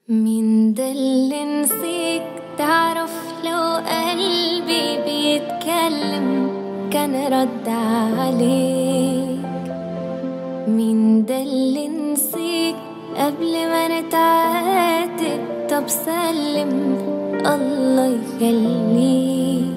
مين ده اللي نسيك تعرف لو قلبي بيتكلم كان رد عليك مين ده اللي نسيك قبل ما نتعاتب طب سلم الله يخليك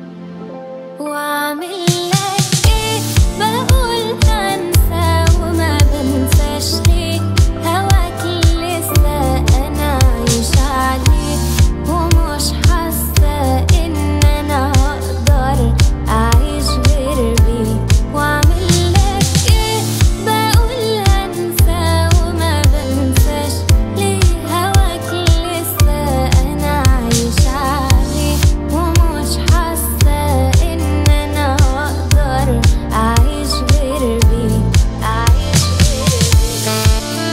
واعمل لك ايه بقول هنسى وما بنساش ليه هواك لسه انا عايش عليه ومش حاسه ان انا هقدر اعيش غير بيه واعمل لك ايه بقول هنسى وما بنساش ليه هواك لسه انا عايش عليه ومش حاسه ان انا هقدر اعيش غير بيه اعيش غير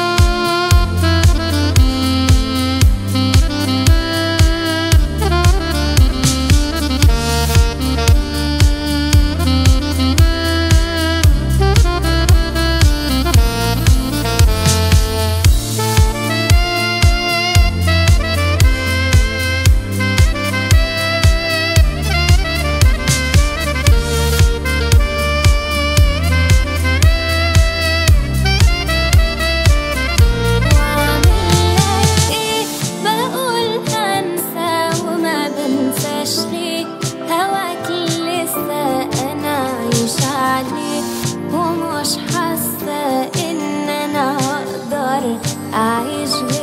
واعمل ايه بقول هنسى وما بنساش ليه هواك لسه انا عايش عليه ومش حاسه ان انا هقدر اعيش غير